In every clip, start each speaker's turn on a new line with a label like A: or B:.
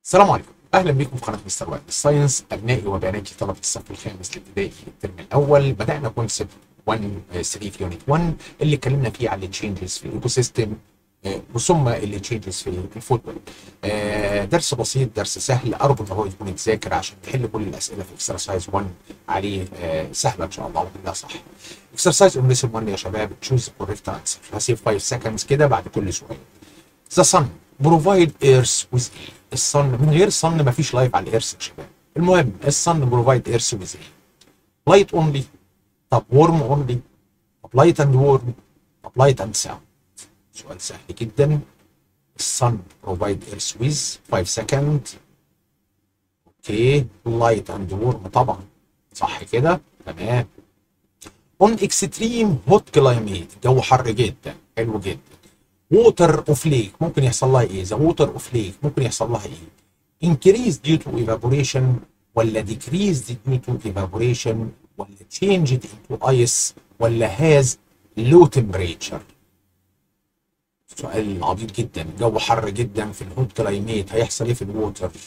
A: السلام عليكم اهلا بكم في قناه مستر وائل الساينس ابنائي وبناتي طلبه الصف الخامس الابتدائي الترم الاول بدانا كونسبت 1 3 في يونت 1 اللي اتكلمنا فيه على التشينجز في الايكو سيستم وثم التشينجز في الفوتبول آه، درس بسيط درس سهل ارجو ان هو يكون يتذاكر عشان تحل كل الاسئله في اكسرسايز 1 عليه آه، سهله ان شاء الله وكلها صح اكسرسايز اون ليسن 1 يا شباب تشوز كوريكت انسر هسيب 5 سكندز كده بعد كل سؤال ذا sun provide earth with ايه؟ الصن من غير صن مفيش لايف على الارث يا شباب المهم الصن بروفايد ايرث with ايه؟ لايت اونلي طب ورم اونلي طب لايت اند ورم طب لايت اند ساوند سؤال سهل جدا الصن بروفايد ايرث with 5 سكند اوكي لايت اند ورم طبعا صح كده تمام اون اكستريم هوت كلايميت جو حر جدا حلو جدا ووتر اوف ليك ممكن يحصل لها ايه؟ ذا ووتر اوف ليك ممكن يحصل لها ايه؟ increase due to evaporation ولا decreased due to evaporation ولا changed into ice ولا has low temperature سؤال عبيط جدا جو حر جدا في الهوت كلايميت هيحصل ايه في الووتر 5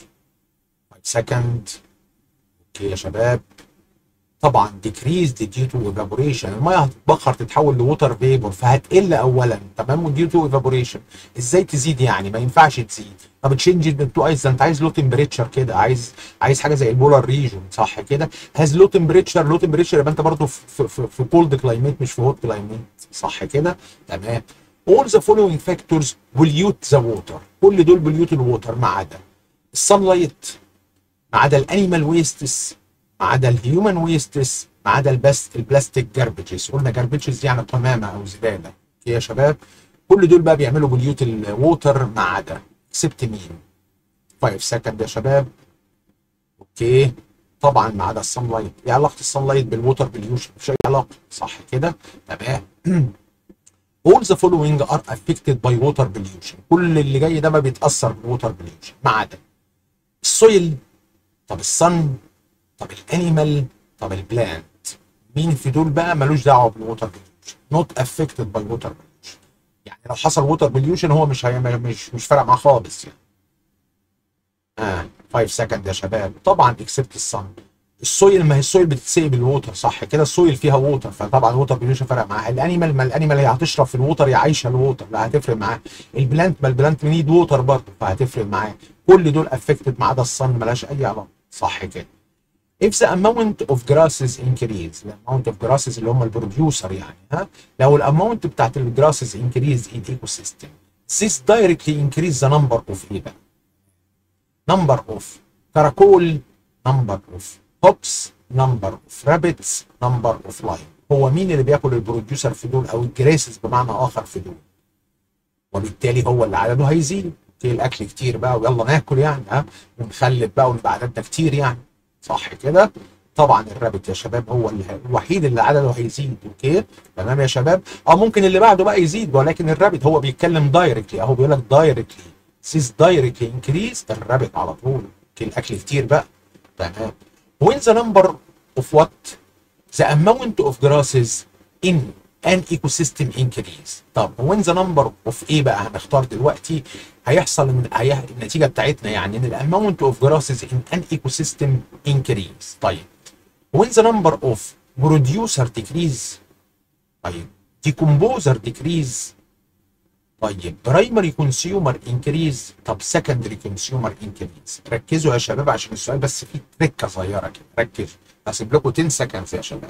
A: سكند اوكي يا شباب طبعا decreased due to evaporation الميه هتتبخر تتحول لووتر فيبور فهتقل اولا تمام due to evaporation ازاي تزيد يعني ما ينفعش تزيد طب تشينج تو ايس ده انت عايز لو تمبريتشر كده عايز عايز حاجه زي البولار ريجون صح كده هاز لو تمبريتشر لو تمبريتشر يبقى انت برضه في في, في كولد كلايميت مش في هوت كلايميت صح كده تمام all the following factors pollute the water كل دول pollute الووتر ما عدا السان لايت ما عدا الانيمال ويستس ما عدا الهيومن ويستس ما عدا البس البلاستيك جاربجز قلنا جاربجز يعني قمامه او زباله يا شباب كل دول بقى بيعملوا بليوت الووتر ما عدا اكسبت مين 5 سكند يا شباب اوكي طبعا ما عدا الصن لايت ايه علاقه الصن لايت بالووتر بليوشن مفيش اي علاقه صح كده تمام all the following are affected by water pollution كل اللي جاي ده ما بيتاثر بالووتر pollution ما عدا السويل طب الصن طب الانيمال طب البلانت مين في دول بقى ملوش دعوه بالووتر بوليوشن نوت افكتد باي ووتر بوليوشن يعني لو حصل ووتر بوليوشن هو مش هي مش مش فارق معاه خالص يعني اه 5 سكند يا شباب طبعا اكسبت الصن السويل ما هي السويل بتتسقي بالووتر صح كده السويل فيها ووتر فطبعا الووتر بوليوشن فرق معاها الانيمال ما الانيمال هي هتشرب في الووتر يا عايشه الووتر لا هتفرق معاه البلانت ما البلانت نيد ووتر برضه فهتفرق معاه كل دول افكتد ما عدا الصن ملهاش اي علاقه صح كده if the amount of grasses increase الاماونت of grasses اللي هم البروديوسر يعني ها لو الاماونت بتاعت الجراسز increase in ecosystem this directly increase the number of ايه بقى number of كراكول number of hops number of rabbits number of lion هو مين اللي بياكل البروديوسر في دول او الجراسز بمعنى اخر في دول وبالتالي هو اللي عدده هيزيد الاكل كتير بقى ويلا ناكل يعني ها ونخلف بقى ونبقى عددنا كتير يعني صح كده طبعا الرابط يا شباب هو الوحيد اللي عدده هيزيد اوكي تمام يا شباب اه ممكن اللي بعده بقى يزيد ولكن الرابط هو بيتكلم دايركتلي اهو بيقول لك دايركتلي سيز دايركتلي انكريز الرابط على طول اوكي الاكل كتير بقى تمام وين ذا نمبر اوف وات ذا اماونت اوف جراسز ان ان ايكو سيستم انكريز طب وين ذا نمبر اوف ايه بقى هنختار دلوقتي هيحصل من هي... النتيجه بتاعتنا يعني ان الاماونت اوف جراسز ان ان ايكو سيستم انكريز طيب وين ذا نمبر اوف بروديوسر ديكريز طيب ديكومبوزر ديكريز طيب برايمري كونسيومر انكريز طب سكندري كونسيومر انكريز ركزوا يا شباب عشان السؤال بس فيه تركه صغيره كده ركزوا هسيب لكم 10 سكندز يا شباب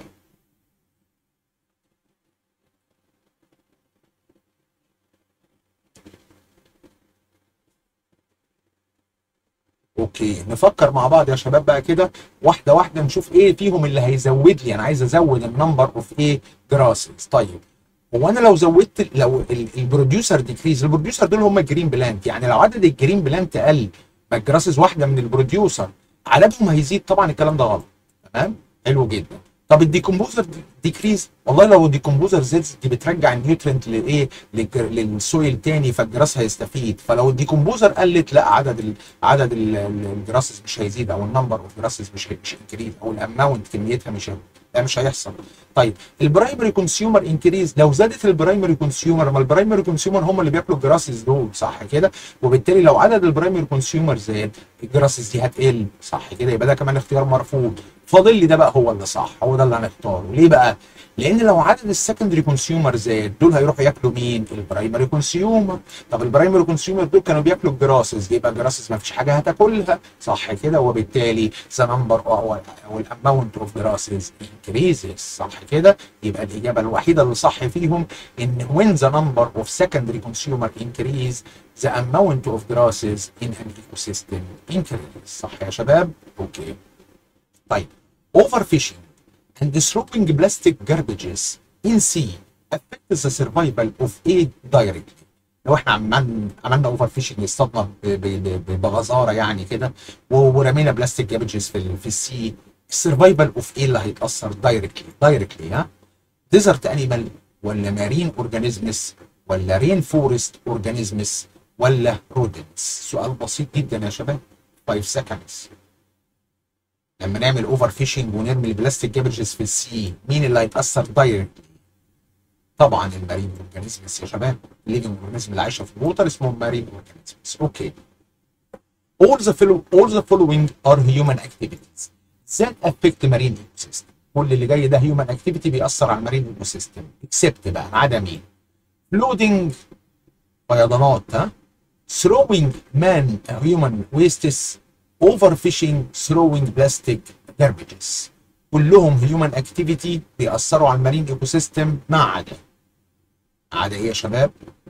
A: اوكي نفكر مع بعض يا شباب بقى كده واحده واحده نشوف ايه فيهم اللي هيزود لي انا عايز ازود النمبر اوف ايه جراسز طيب هو انا لو زودت لو البروديوسر ديكريز البروديوسر دول هم الجرين بلانت يعني لو عدد الجرين بلانت قل ما الجراسز واحده من البروديوسر عددهم هيزيد طبعا الكلام ده غلط تمام حلو جدا طب الديكومبوزر ديكريز والله لو الديكومبوزر زاد دي بترجع النيوترينت لايه للسويل تاني فالجراس هيستفيد فلو الديكومبوزر قلت لا عدد ال عدد الجراسز مش هيزيد او النمبر اوف جراسز مش مش انكريز او الاماونت كميتها مش لا مش هيحصل طيب البرايمري كونسيومر انكريز لو زادت البرايمري كونسيومر ما البرايمري كونسيومر هم اللي بياكلوا الجراسز دول صح كده وبالتالي لو عدد البرايمري كونسيومر زاد الجراسز دي هتقل صح كده يبقى ده كمان اختيار مرفوض فاضل لي ده بقى هو اللي صح هو ده اللي هنختاره ليه بقى لان لو عدد السكندري كونسيومر زاد دول هيروحوا ياكلوا مين البرايمري كونسيومر طب البرايمري كونسيومر دول كانوا بياكلوا الجراسز يبقى الجراسز ما فيش حاجه هتاكلها صح كده وبالتالي ذا نمبر او الاماونت اوف جراسز انكريزز صح كده يبقى الاجابه الوحيده اللي صح فيهم ان when the number of secondary consumer increase the amount of grasses in an ecosystem increases صح يا شباب اوكي طيب overfishing and throwing plastic garbages in sea affect the survival of a directly لو احنا عملنا عملنا اوفر فيشنج اصطادنا بغزاره يعني كده ورمينا بلاستيك جاربجز في ال في السي السرفايفل اوف ايه اللي هيتاثر دايركتلي دايركتلي ها ديزرت انيمال ولا مارين اورجانيزمز ولا رين فورست اورجانيزمز ولا رودنتس سؤال بسيط جدا يا شباب 5 سكندز لما نعمل اوفر فيشنج ونرمي البلاستيك جابجز في السي مين اللي هيتاثر دايركتلي طبعا المارين اورجانيزمز يا شباب الليفنج اورجانيزم اللي عايشه في الووتر اسمهم مارين اورجانيزمز اوكي all the follow all the following are human activities that affect marine ecosystem كل اللي جاي ده human activity بيأثر على المارين ecosystem except بقى ما عدا مين loading فيضانات ها throwing man human wastes overfishing throwing plastic garbages كلهم human activity بيأثروا على المارين ايكو سيستم ما عدا ما عدا ايه يا شباب؟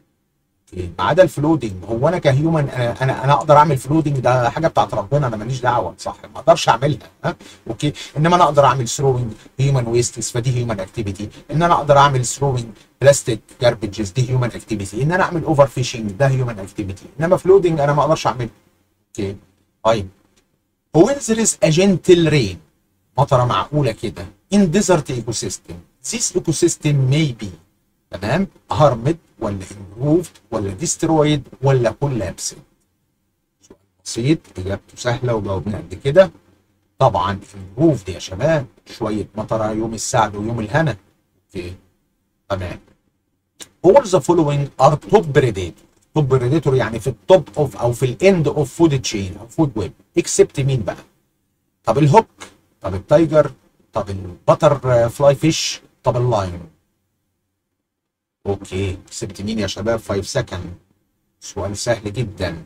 A: ما عدا الفلودنج هو انا كهيومن انا انا انا اقدر اعمل فلودنج ده حاجه بتاعت ربنا انا ماليش دعوه صح ما اقدرش اعملها ها اوكي انما انا اقدر اعمل ثروينج هيومن ويستس فدي هيومن اكتيفيتي ان انا اقدر اعمل ثروينج بلاستيك جاربجز دي هيومن اكتيفيتي ان انا اعمل اوفر فيشنج ده هيومن اكتيفيتي انما فلودنج انا ما اقدرش اعمله اوكي طيب when there is a gentle rain مطره معقوله كده in desert ecosystem this ecosystem may be تمام harmed ولا improved ولا destroyed ولا collapsed سؤال بسيط اجابته سهله وجاوبنا قد كده طبعا improved يا شباب شويه مطره يوم السعد ويوم الهنا اوكي تمام all the following are top predator top predator يعني في التوب اوف او في الاند اوف فود تشين او فود ويب اكسبت مين بقى طب الهوك طب التايجر طب البتر فلاي فيش طب اللاين اوكي كسبت مين يا شباب 5 سكند سؤال سهل جدا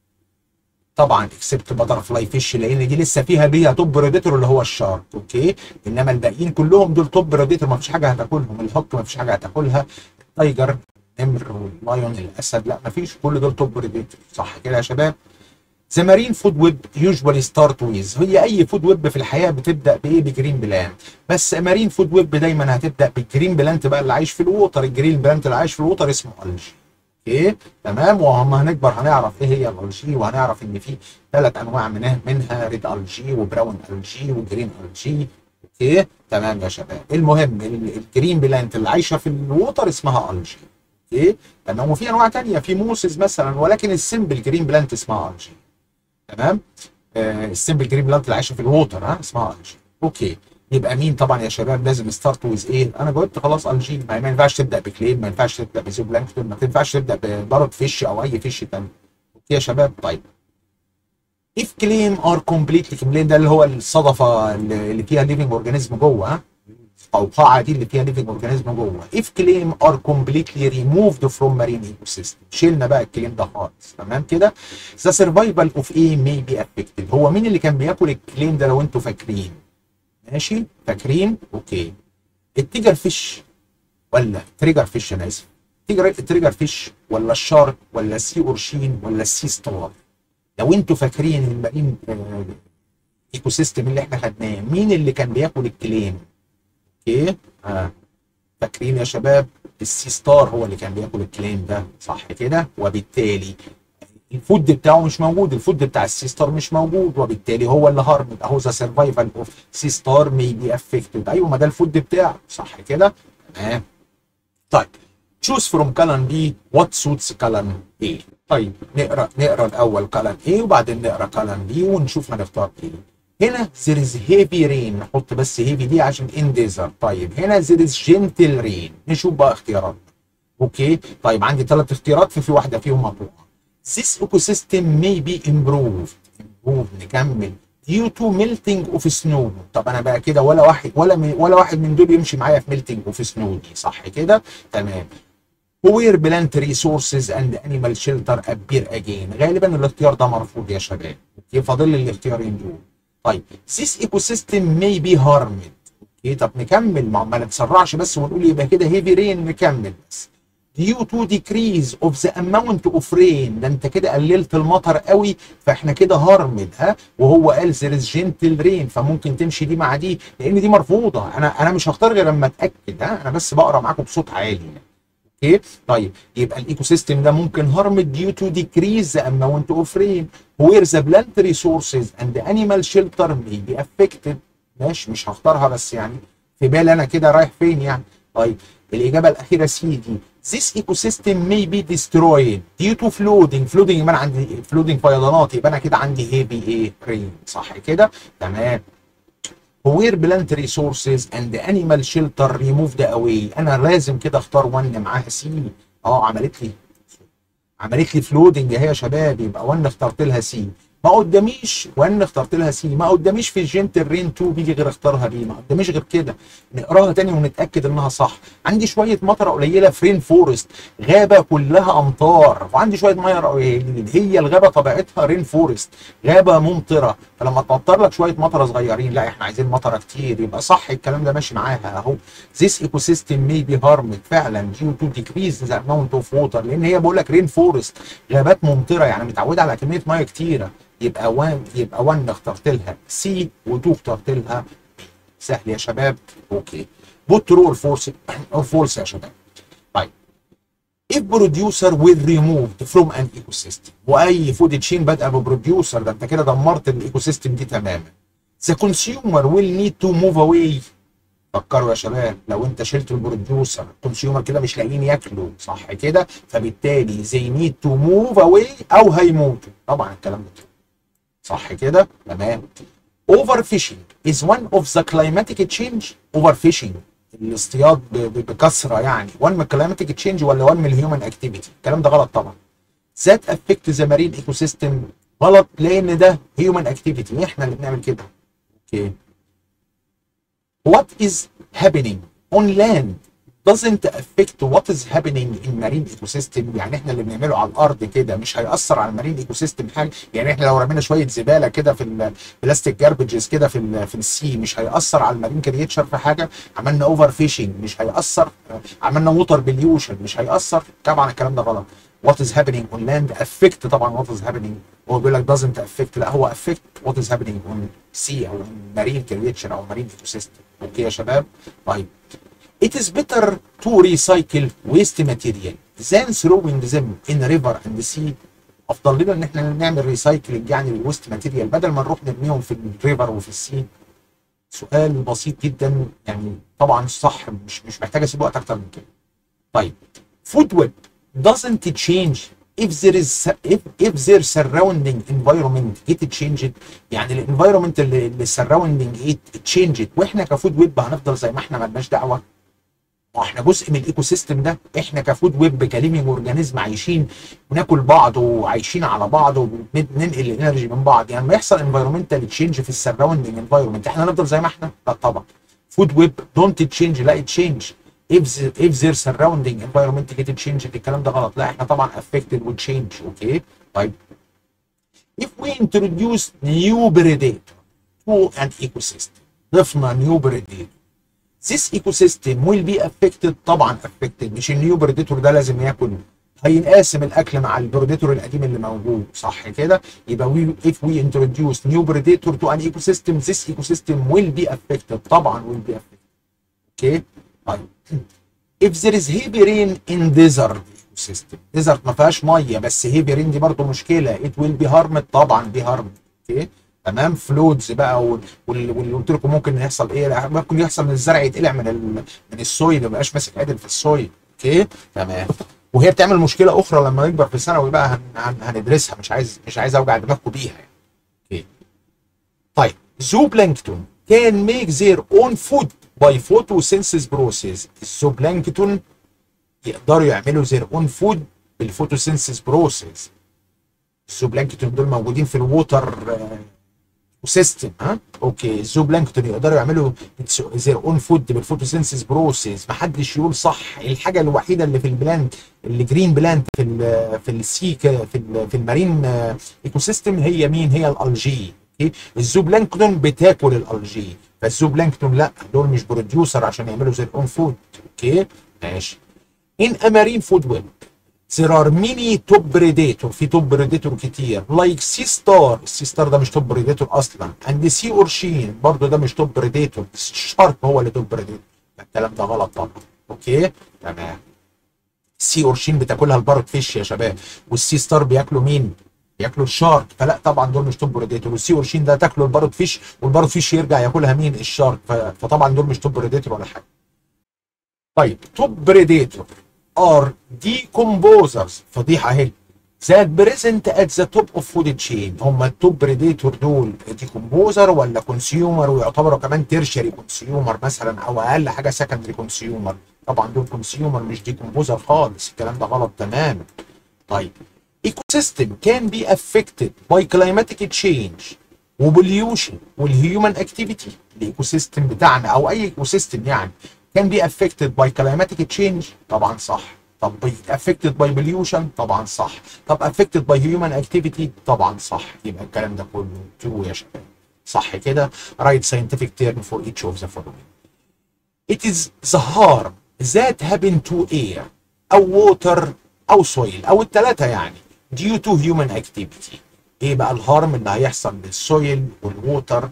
A: طبعا اكسبت بتر فلاي فيش لان دي لسه فيها بيها توب بريديتور اللي هو الشارك اوكي انما الباقيين كلهم دول توب بريديتور ما فيش حاجه هتاكلهم الهوك ما فيش حاجه هتاكلها التايجر النمر واللايون الاسد لا ما فيش كل دول توب بريديتور صح كده يا شباب ذا مارين فود ويب يوجوالي ستارت ويز هي اي فود ويب في الحياه بتبدا بايه بجرين بلانت بس مارين فود ويب دايما هتبدا بالجرين بلانت بقى اللي عايش في الووتر الجرين بلانت اللي عايش في الووتر اسمه الجي اوكي تمام وهم هنكبر هنعرف ايه هي الالجي وهنعرف ان في ثلاث انواع منها منها ريد الجي وبراون الجي وجرين الجي اوكي تمام يا شباب المهم الجرين بلانت اللي عايشه في الووتر اسمها الجي اوكي تمام وفي انواع ثانيه في موسز مثلا ولكن السمبل جرين بلانت اسمها الجي تمام آه السمبل جرين بلانت اللي عايشه في الووتر ها اسمها الجي اوكي يبقى مين طبعا يا شباب لازم ستارت ويز ايه انا جاوبت خلاص الجي ما, ما ينفعش تبدا بكلين ما ينفعش تبدا بزو بلانكتون ما ينفعش تبدا ببارد فيش او اي فيش تاني اوكي يا شباب طيب if claim are completely كلين ده اللي هو الصدفه اللي فيها ليفنج اورجانيزم جوه ها القوقعه دي اللي فيها ليفنج اورجانيزم جوه if claim are completely removed from marine ecosystem شيلنا بقى الكليم ده خالص تمام كده the survival of A may be affected هو مين اللي كان بياكل الكليم ده لو انتوا فاكرين ماشي فاكرين اوكي التيجر فيش ولا تريجر فيش انا اسف تيجر تريجر فيش ولا الشارك ولا السي اورشين ولا السي ستار لو انتوا فاكرين المارين آه ايكو سيستم اللي احنا خدناه مين اللي كان بياكل الكليم اوكي آه. فاكرين يا شباب السي ستار هو اللي كان بياكل الكليم ده صح كده وبالتالي الفود بتاعه مش موجود الفود بتاع السي ستار مش موجود وبالتالي هو اللي هارمد اهو ذا سرفايفل اوف سي ستار مي بي افكتد ايوه ما ده الفود بتاعه صح كده تمام طيب choose from column B what suits column A طيب نقرا نقرا الاول column A وبعدين نقرا column B ونشوف هنختار ايه هنا there is heavy rain نحط بس heavy دي عشان in desert طيب هنا there is gentle rain نشوف بقى اختيارات اوكي طيب عندي ثلاث اختيارات في في واحده فيهم مقطوعه this ecosystem may be improved improved نكمل due to melting of snow طب انا بقى كده ولا واحد ولا من ولا واحد من دول يمشي معايا في melting of snow دي صح كده تمام where plant resources and animal shelter appear again غالبا الاختيار ده مرفوض يا شباب اوكي فاضل لي الاختيارين دول طيب this ecosystem may be harmed اوكي طب نكمل ما, ما نتسرعش بس ونقول يبقى كده heavy rain نكمل بس due to decrease of the amount of rain ده انت كده قللت المطر قوي فاحنا كده هارمد ها وهو قال there is gentle rain فممكن تمشي دي مع دي لان دي مرفوضه انا انا مش هختار غير لما اتاكد ها انا بس بقرا معاكم بصوت عالي يعني. اوكي طيب يبقى الايكو سيستم ده ممكن هارمد due to decrease the amount of rain where the plant resources and the animal shelter may be affected ماشي مش هختارها بس يعني في بالي انا كده رايح فين يعني طيب الاجابه الاخيره سي دي this ecosystem may be destroyed due to flooding flooding يبقى انا عندي flooding فيضانات يبقى انا كده عندي heavy ايه rain صح كده تمام where plant resources and animal shelter removed away انا لازم كده اختار 1 معاها سي اه عملت لي عملت لي فلودنج اهي يا شباب يبقى 1 اخترت لها سي ما قداميش وان اخترت لها سي ما قداميش في الجنتل رين 2 بيجي غير اختارها بي ما قداميش غير كده نقراها تاني ونتاكد انها صح عندي شويه مطره قليله في رين فورست غابه كلها امطار وعندي شويه ميه قليلين هي الغابه طبيعتها رين فورست غابه ممطره فلما تمطر لك شويه مطره صغيرين لا احنا عايزين مطره كتير يبقى صح الكلام ده ماشي معاها اهو this ecosystem may be harmed فعلا due to decrease the amount of water لان هي بقول لك رين فورست غابات ممطره يعني متعوده على كميه ميه كتيره يبقى 1 يبقى 1 اخترت لها سي و2 اخترت لها سهل يا شباب اوكي بوت ترو اور فورس اور فولس يا شباب طيب if producer will removed from an ecosystem واي فود تشين بادئه ببروديوسر ده انت كده دمرت الايكو سيستم دي تماما the consumer will need to move away فكروا يا شباب لو انت شلت البروديوسر الكونسيومر كده مش لاقيين ياكلوا صح كده فبالتالي they need to move away او هيموتوا طبعا الكلام ده صح كده تمام اوفر فيشنج از one of the climatic change اوفر فيشنج الاصطياد بكثره يعني one من climatic change ولا one من الهيومن اكتيفيتي الكلام ده غلط طبعا that affect the marine ecosystem غلط لان ده هيومن اكتيفيتي احنا اللي بنعمل كده اوكي what is happening on land doesn't affect what is happening in marine ecosystem يعني احنا اللي بنعمله على الارض كده مش هيأثر على المارين ايكو سيستم حاجه يعني احنا لو رمينا شويه زباله كده في البلاستيك جاربجز كده في ال في السي مش هيأثر على المارين كريتشر في حاجه عملنا اوفر فيشنج مش هيأثر عملنا ووتر بليوشن مش هيأثر طبعا الكلام ده غلط what is happening on land affect طبعا what is happening هو بيقول لك doesn't affect لا هو affect what is happening on sea او marine creature او marine ecosystem اوكي يا شباب طيب It is better to recycle waste material than throwing them in river and sea. افضل لنا ان احنا نعمل ريسايكلينج يعني الويست ماتيريال بدل ما نروح نرميهم في الريفر وفي السي. سؤال بسيط جدا يعني طبعا صح مش مش محتاج اسيب وقت اكتر من كده. طيب food web doesn't change if there is if, if their surrounding environment get changed يعني الانفايرمنت اللي, اللي surrounding it changed واحنا كفود ويب هنفضل زي ما احنا مالناش دعوه واحنا جزء من الايكو سيستم ده احنا كفود ويب كليفنج اورجانيزم عايشين وناكل بعض وعايشين على بعض وبننقل الانرجي من بعض يعني ما يحصل انفايرمنتال تشينج في السراوندنج انفايرمنت احنا نفضل زي ما احنا لا طبعا فود ويب دونت تشينج لا تشينج if the, if their surrounding environment get changed الكلام ده غلط لا احنا طبعا affected with change اوكي طيب if we introduce new predator to an ecosystem ضفنا new predator this ecosystem will be affected طبعا affected مش النيو بريديتور ده لازم ياكل هينقسم الاكل مع البريديتور القديم اللي موجود صح كده يبقى we, if we introduce new predator to an ecosystem this ecosystem will be affected طبعا will be affected اوكي طيب if there is heavy rain in desert ecosystem desert ما فيهاش ميه بس heavy rain دي برضه مشكله it will be harmed طبعا be harmed اوكي تمام فلودز بقى واللي قلت لكم ممكن يحصل ايه ممكن يحصل ان الزرع يتقلع من ال... من السويل ما يبقاش ماسك عدل في السويل اوكي تمام وهي بتعمل مشكله اخرى لما نكبر في الثانوي بقى هن... هن... هندرسها مش عايز مش عايز اوجع دماغكم بيها يعني. اوكي طيب zooplankton can make their own food by photosynthesis process الزوبلانكتون يقدروا يعملوا their own food بالفوتوسينثيس بروسيس الزوبلانكتون دول موجودين في الووتر سيستم ها اوكي الزوبلانكتون يقدروا يعملوا زير اون فود بالفوتوسينثيس بروسيس محدش يقول صح الحاجه الوحيده اللي في البلانت اللي جرين بلانت في ال في السي في ال في المارين ايكو سيستم هي مين هي الالجي اوكي الزوبلانكتون بتاكل الالجي فالزوبلانكتون لا دول مش بروديوسر عشان يعملوا زير اون فود اوكي ماشي ان امارين فود ويب there are many top predator في توب بريديتور كتير like سي ستار السي ستار ده مش توب بريديتور اصلا and سي اورشين برضه ده مش توب بريديتور الشارك هو اللي توب بريديتور الكلام ده غلط طبعا اوكي تمام سي اورشين بتاكلها البارت فيش يا شباب والسي ستار بياكلوا مين ياكلوا الشارك فلا طبعا دول مش توب بريديتور والسي اورشين ده تاكله البارت فيش والبارت فيش يرجع ياكلها مين الشارك فطبعا دول مش توب بريديتور ولا حاجه طيب توب بريديتور are decomposers فضيحه اهي that present at the top of food chain هم التوب بريديتور دول ديكومبوزر ولا كونسيومر ويعتبروا كمان تيرشري كونسيومر مثلا او اقل حاجه سكندري كونسيومر طبعا دول كونسيومر مش ديكومبوزر خالص الكلام ده غلط تماما طيب ايكو سيستم كان بي افكتد باي كلايماتيك تشينج وبوليوشن والهيومن اكتيفيتي الايكو سيستم بتاعنا او اي ايكو سيستم يعني can be affected by climatic change طبعا صح طب be affected by pollution طبعا صح طب affected by human activity طبعا صح يبقى الكلام ده كله true يا شباب صح كده write scientific term for each of the following it is the harm that happen to air او water او soil او الثلاثه يعني due to human activity ايه بقى الهارم اللي هيحصل للسويل والووتر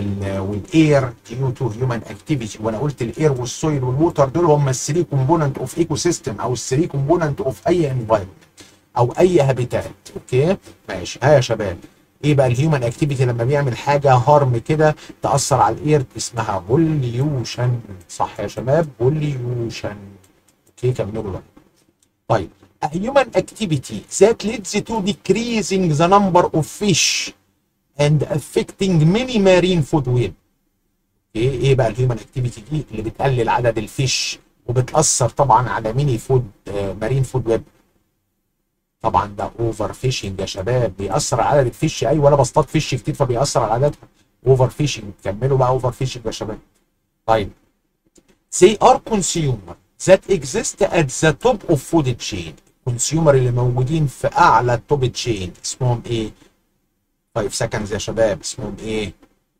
A: والاير ديو تو هيومن اكتيفيتي وانا قلت الاير والسويل والووتر دول هم الثري كومبوننت اوف ايكو سيستم او الثري كومبوننت اوف اي انفايرمنت او اي هابيتات اوكي ماشي ها يا شباب ايه بقى الهيومن اكتيفيتي لما بيعمل حاجه هارم كده تاثر على الاير اسمها بوليوشن صح يا شباب بوليوشن اوكي كملوا بقى طيب a human activity that leads to decreasing the number of fish and affecting many marine food web ايه ايه بقى الهيومن اكتيفيتي دي اللي بتقلل عدد الفيش وبتاثر طبعا على ميني فود مارين فود ويب طبعا ده اوفر فيشنج يا شباب بيأثر على عدد الفيش ايوه انا بصطاد فيش كتير فبيأثر على عددها اوفر فيشنج كملوا بقى اوفر فيشنج يا شباب طيب they are consumer that exist at the top of food chain كونسيومر اللي موجودين في اعلى التوب تشين اسمهم ايه 5 seconds يا شباب اسمهم ايه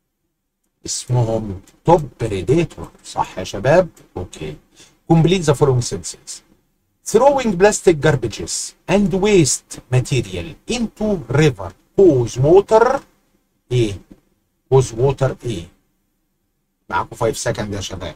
A: اسمهم توب بريديتور صح يا شباب اوكي complete the following sentences throwing plastic garbages and waste material into river cause water ايه cause water ايه معاكم 5 seconds يا شباب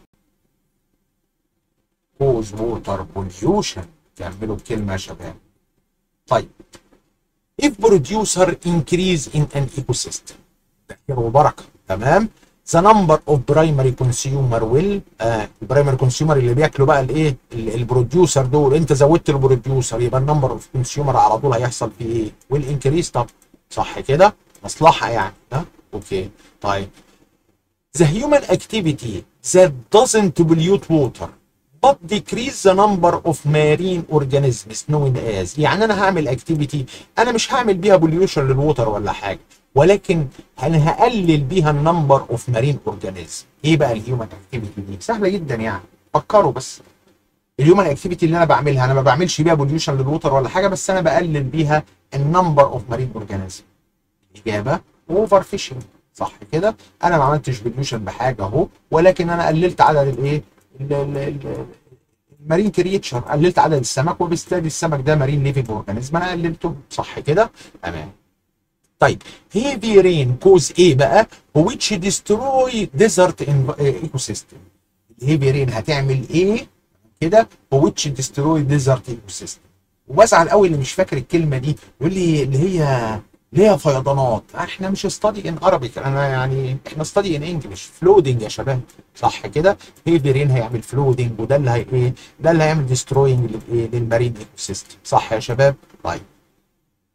A: cause water pollution تعملوا الكلمة يا شباب طيب if producer increase in an ecosystem ده خير وبركة تمام the number of primary consumer will آه البرايمري كونسيومر اللي بياكلوا بقى الايه البروديوسر دول انت زودت البروديوسر يبقى النمبر اوف كونسيومر على طول هيحصل فيه ايه ويل انكريس طب صح كده مصلحة يعني ها اوكي طيب the human activity that doesn't pollute water but decrease the number of marine organisms known as يعني انا هعمل اكتيفيتي انا مش هعمل بيها بوليوشن للووتر ولا حاجه ولكن انا هقلل بيها النمبر اوف مارين اورجانيزم ايه بقى الهيومن اكتيفيتي دي سهله جدا يعني فكروا بس الهيومن اكتيفيتي اللي انا بعملها انا ما بعملش بيها بوليوشن للووتر ولا حاجه بس انا بقلل بيها النمبر اوف مارين اورجانيزم الاجابه اوفر فيشنج صح كده انا ما عملتش بوليوشن بحاجه اهو ولكن انا قللت عدد الايه المارين كريتشر قللت عدد السمك وبالتالي السمك ده مارين ليفنج اورجانيزم انا قللته صح كده تمام طيب هيفي رين كوز ايه بقى which destroy desert ايكو سيستم الهيفي رين هتعمل ايه كده which destroy desert ايكو سيستم وبزعل قوي اللي مش فاكر الكلمه دي يقول لي اللي هي اللي هي فيضانات احنا مش ستادي ان عربي انا يعني احنا ستادي ان انجلش فلودنج يا شباب صح كده هيفي رين هيعمل فلودنج وده اللي هي ايه ده اللي هيعمل ديستروينج للايه للمارين ايكو سيستم صح يا شباب طيب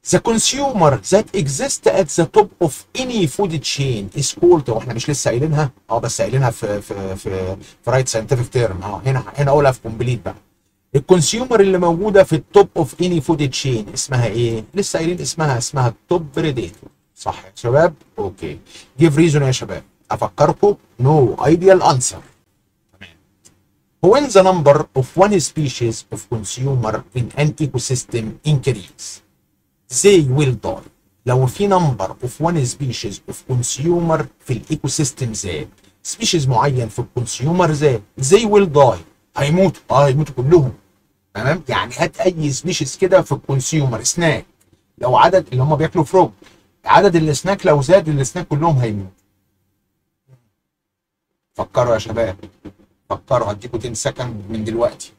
A: The consumer that exists at the top of any food chain is called واحنا مش لسه قايلينها اه بس قايلينها في في في في رايت ساينتفك تيرم اه هنا هنا اقولها في كومبليت بقى الكونسيومر اللي موجوده في التوب اوف اني فود تشين اسمها ايه؟ لسه قايلين اسمها اسمها التوب بريديتور صح يا شباب؟ اوكي جيف ريزون يا شباب افكركم نو ايديال انسر When the number of one species of consumer in an ecosystem increase, they will die. لو في number of one species of consumer في الايكو سيستم زاد سبيشيز معين في الكونسيومر زاد they will die هيموتوا اه هيموتوا كلهم تمام يعني هات اي سبيشيز كده في الكونسيومر سناك لو عدد اللي هم بياكلوا فروج عدد السناك لو زاد السناك كلهم هيموتوا فكروا يا شباب فكروا هديكوا 10 سكند من دلوقتي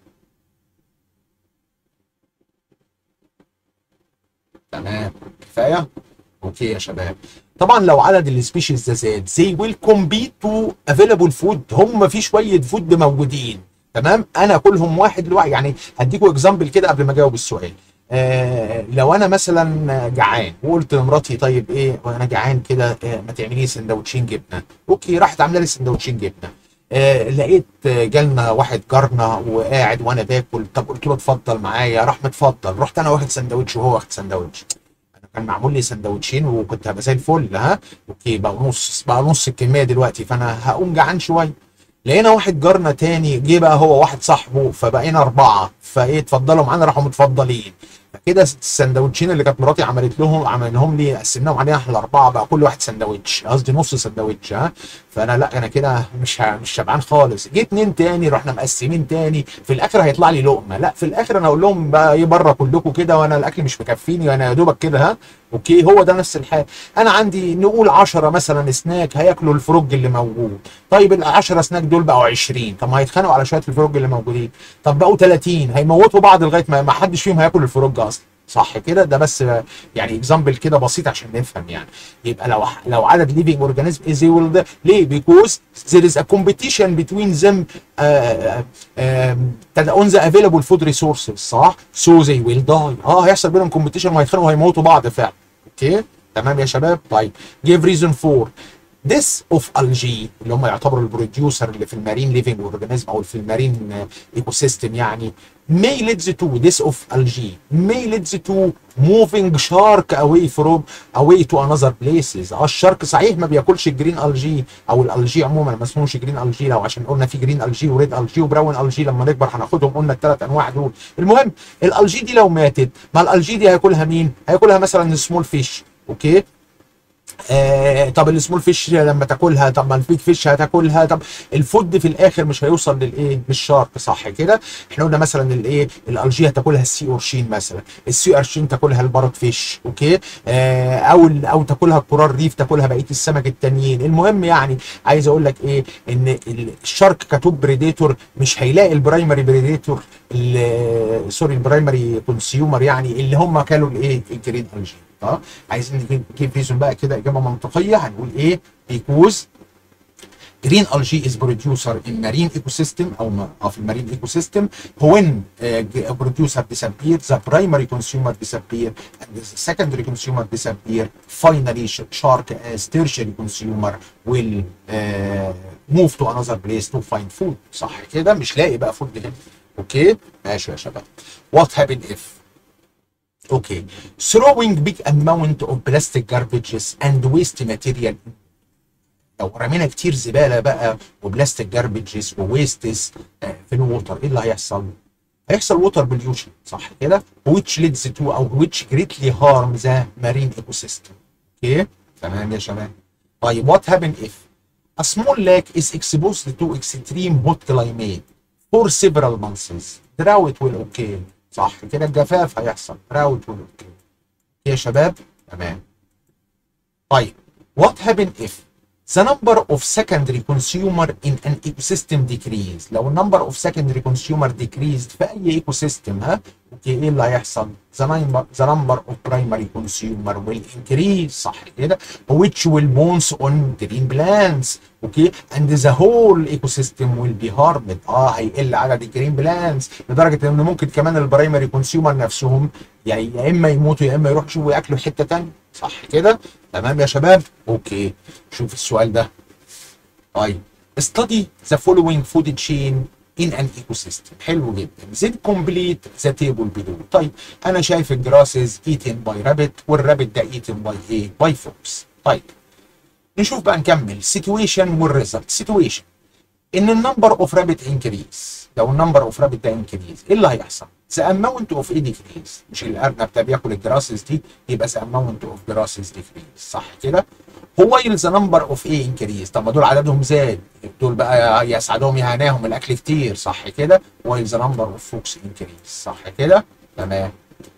A: تمام كفايه اوكي يا شباب طبعا لو عدد السبيشيز ده زاد زي ويل كومبيت تو افيلابل فود هم في شويه فود موجودين تمام انا كلهم واحد لواحد يعني هديكوا اكزامبل كده قبل ما اجاوب السؤال آه لو انا مثلا جعان وقلت لمراتي طيب ايه وانا جعان كده آه ما تعملي لي سندوتشين جبنه اوكي راحت عامله لي سندوتشين جبنه آه لقيت آه، جالنا واحد جارنا وقاعد وانا باكل طب قلت له اتفضل معايا راح متفضل رحت انا واخد سندوتش وهو واخد سندوتش انا كان معمول لي سندوتشين وكنت هبقى زي الفل ها اوكي بقى نص بقى نص الكميه دلوقتي فانا هقوم جعان شويه لقينا واحد جارنا تاني جه بقى هو واحد صاحبه فبقينا اربعه فايه اتفضلوا معانا راحوا متفضلين فكده السندوتشين اللي كانت مراتي عملت لهم عملهم لي قسمناهم علينا احنا الاربعه بقى كل واحد سندوتش قصدي نص سندوتش ها فانا لا انا كده مش ه- مش شبعان خالص جه اتنين تاني رحنا مقسمين تاني في الاخر هيطلع لي لقمه لا في الاخر انا اقول لهم بقى ايه بره كلكم كده وانا الاكل مش مكفيني وانا يا دوبك كده ها اوكي هو ده نفس الحال انا عندي نقول 10 مثلا سناك هياكلوا الفروج اللي موجود طيب ال 10 سناك دول بقوا 20 طب ما هيتخانقوا على شويه الفروج اللي موجودين طب بقوا 30 هيموتوا بعض لغايه ما ما حدش فيهم هياكل الفروج اصلا صح كده ده بس يعني اكزامبل كده بسيط عشان نفهم يعني يبقى لو لو عدد ليفينج اورجانيزم از ويل ليه بيكوز there is a competition between them uh, uh, on the available food resources صح so they will die اه هيحصل بينهم competition وهيتخانقوا وهيموتوا بعض فعلا اوكي تمام يا شباب طيب give reason for this of algae اللي هم يعتبروا البروديوسر اللي في المارين ليفينج اورجانيزم او في المارين ايكو سيستم يعني may leads to this of algae may leads to moving shark away from away to another places اه الشارك صحيح ما بياكلش الجرين الجي او الالجي عموما ما اسمهوش جرين الجي لو عشان قلنا في جرين الجي وريد الجي وبراون الجي لما نكبر هناخدهم قلنا الثلاث انواع دول المهم الالجي دي لو ماتت ما الالجي دي هياكلها مين هياكلها مثلا السمول فيش اوكي آه طب السمول فيش لما تاكلها طب ما البيج فيش هتاكلها طب الفود في الاخر مش هيوصل للايه للشارك صح كده احنا قلنا مثلا الايه الالجي هتاكلها السي اورشين مثلا السي اورشين تاكلها البارك فيش اوكي آه او ال- او تاكلها الكورال ريف تاكلها بقيه السمك التانيين المهم يعني عايز اقول لك ايه ان ال- الشارك كتوب بريديتور مش هيلاقي البرايمري بريديتور ال- سوري البرايمري كونسيومر يعني اللي هم كانوا الايه الجرين الجي اه عايزين نجيب نجيب ريزون بقى كده اجابه منطقيه هنقول ايه بيكوز green algae is producer in marine ecosystem او م- او في المارين ecosystem when uh, producer disappear the primary consumer disappear and the secondary consumer disappear finally sh- shark as tertiary consumer will uh, move to another place to find food صح كده مش لاقي بقى فود هنا اوكي ماشي يا شباب what happen if Okay. Throwing big amount of plastic garbages and waste material لو رمينا كتير زباله بقى وبلاستيك جاربجز وويستس في الووتر ايه اللي هيحصل؟ هيحصل ووتر بوليوشن صح كده؟ which leads to او which greatly harm the marine ecosystem. اوكي؟ تمام يا شباب. طيب what happen if a small lake is exposed to extreme hot climate for several months drought will occur صح كده الجفاف هيحصل drought will occur. يا شباب تمام طيب what happen if the number of secondary consumer in an ecosystem decrease لو number of secondary consumer decreased في اي ايكو سيستم ها اوكي ايه اللي هيحصل the number the number of primary consumer will increase صح كده which will bounce on green plants اوكي and the whole ecosystem will be harmed اه هيقل عدد الجرين بلانس لدرجه ان ممكن كمان البرايمري كونسيومر نفسهم يعني يا اما يموتوا يا اما يروحوا يشوفوا ياكلوا في حته ثانيه صح كده تمام يا شباب اوكي شوف السؤال ده طيب study the following food chain in an ecosystem حلو جدا then complete the table below طيب انا شايف الجراسز eaten by rabbit والرابت ده eaten by ايه by fox طيب نشوف بقى نكمل situation والريزلت situation ان النمبر اوف رابت انكريز لو النمبر اوف رابت ده انكريز ايه اللي هيحصل؟ the amount of ايه decrease مش الارنب ده بياكل الجراسز دي يبقى the amount of grasses decrease صح كده؟ هو the number of ايه increase طب ما دول عددهم زاد دول بقى يسعدهم يهناهم الاكل كتير صح كده؟ while the number of folks increase صح كده؟ تمام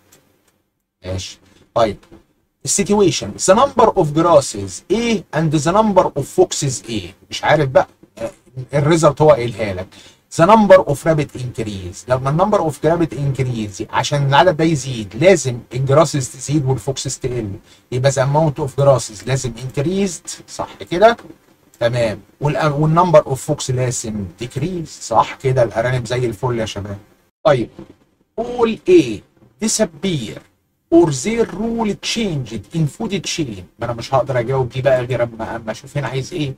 A: ماشي طيب السيتويشن the number of grasses A and the number of foxes A مش عارف بقى الريزلت هو قايلها لك the number of rabbit increase لما النمبر اوف rabbit increase عشان العدد ده يزيد لازم الجراسز تزيد والفوكسز تقل يبقى the amount of grasses لازم increased صح كده تمام والنمبر اوف فوكس لازم decrease صح كده الارانب زي الفل يا شباب طيب all A disappear or their rule changed in food chain ما انا مش هقدر اجاوب دي بقى غير اما اما اشوف هنا عايز ايه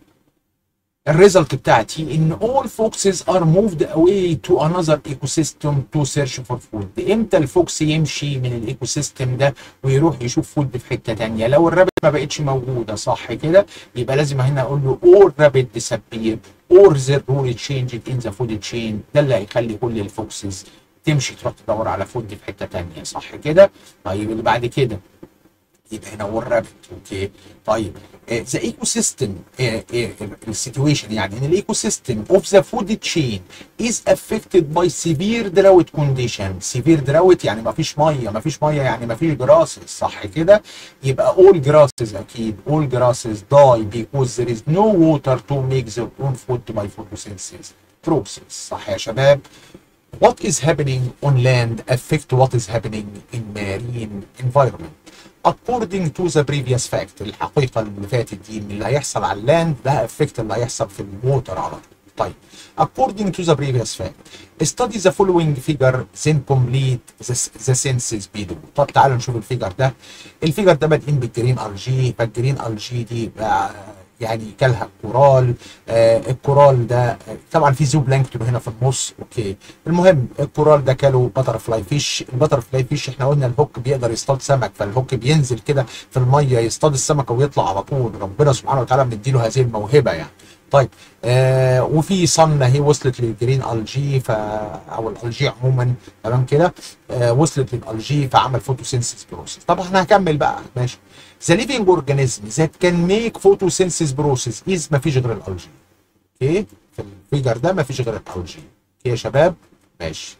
A: الريزلت بتاعتي ان all foxes are moved away to another ecosystem to search for food امتى الفوكس يمشي من الايكو سيستم ده ويروح يشوف فود في حته ثانيه لو الرابت ما بقتش موجوده صح كده يبقى لازم هنا اقول له all rabbit disappear or their rule changed in the food chain ده اللي هيخلي كل الفوكسز تمشي تروح تدور على فود في حته ثانيه صح كده طيب اللي بعد كده يبقى هنا هو الرابت اوكي طيب ذا ايكو سيستم السيتويشن يعني ان الايكو سيستم اوف ذا فود تشين از افكتد باي سيفير دراوت كونديشن سيفير دراوت يعني ما فيش ميه ما فيش ميه يعني ما فيش جراسز صح كده يبقى all grasses اكيد all grasses die because there is no water to make their own food by photosynthesis process صح يا شباب what is happening on land affect what is happening in marine environment according to the previous fact الحقيقه اللي فاتت دي ان اللي هيحصل على اللاند ده افكت اللي هيحصل في الووتر على طول طيب according to the previous fact study the following figure then complete the, the senses below طب تعالوا نشوف الفيجر ده الفيجر ده بادئين بالجرين الجي فالجرين الجي دي بقى يعني كلها الكورال آه الكورال ده طبعا في زو بلانكتون هنا في النص اوكي المهم الكورال ده كاله بتر فلاي فيش البتر فلاي فيش احنا قلنا الهوك بيقدر يصطاد سمك فالهوك بينزل كده في الميه يصطاد السمكه ويطلع على طول ربنا سبحانه وتعالى مديله هذه الموهبه يعني طيب آه وفي صن اهي وصلت للجرين الجي ف او الالجي عموما تمام كده آه وصلت للالجي فعمل فوتوسينثيس بروسيس طب احنا هكمل بقى ماشي ذا ليفينج اورجانيزم ذات كان ميك فوتوسينثيس بروسيس از ما فيش غير الالجي اوكي في الفيجر ده ما فيش غير الالجي اوكي يا شباب ماشي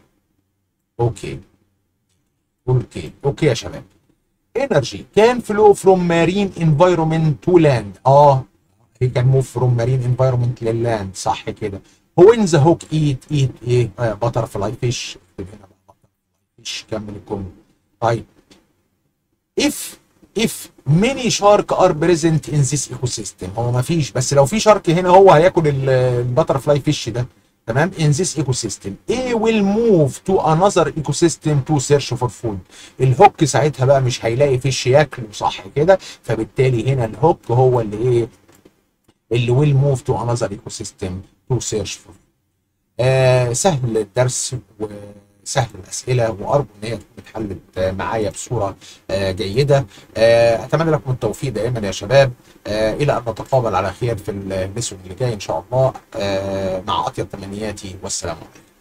A: اوكي اوكي اوكي يا شباب انرجي كان فلو فروم مارين انفايرمنت تو لاند اه he can move from marine environment لللاند صح كده هو ان ذا هوك ايت ايت ايه بتر فلاي فيش هنا بقى فيش كمل الجمله طيب if if many shark are present in this ecosystem هو ما فيش بس لو في شارك هنا هو هياكل البتر فلاي فيش ده تمام in this ecosystem A will move to another ecosystem to search for food الهوك ساعتها بقى مش هيلاقي فيش ياكله صح كده فبالتالي هنا الهوك هو اللي ايه اللي will move to another ecosystem to search for آه سهل الدرس وسهل الأسئلة وأرجو إن هي تكون اتحلت معايا بصورة آه جيدة آه أتمنى لكم التوفيق دائما يا شباب آه إلى أن نتقابل على خير في الليسون اللي جاي إن شاء الله آه مع أطيب تمنياتي والسلام عليكم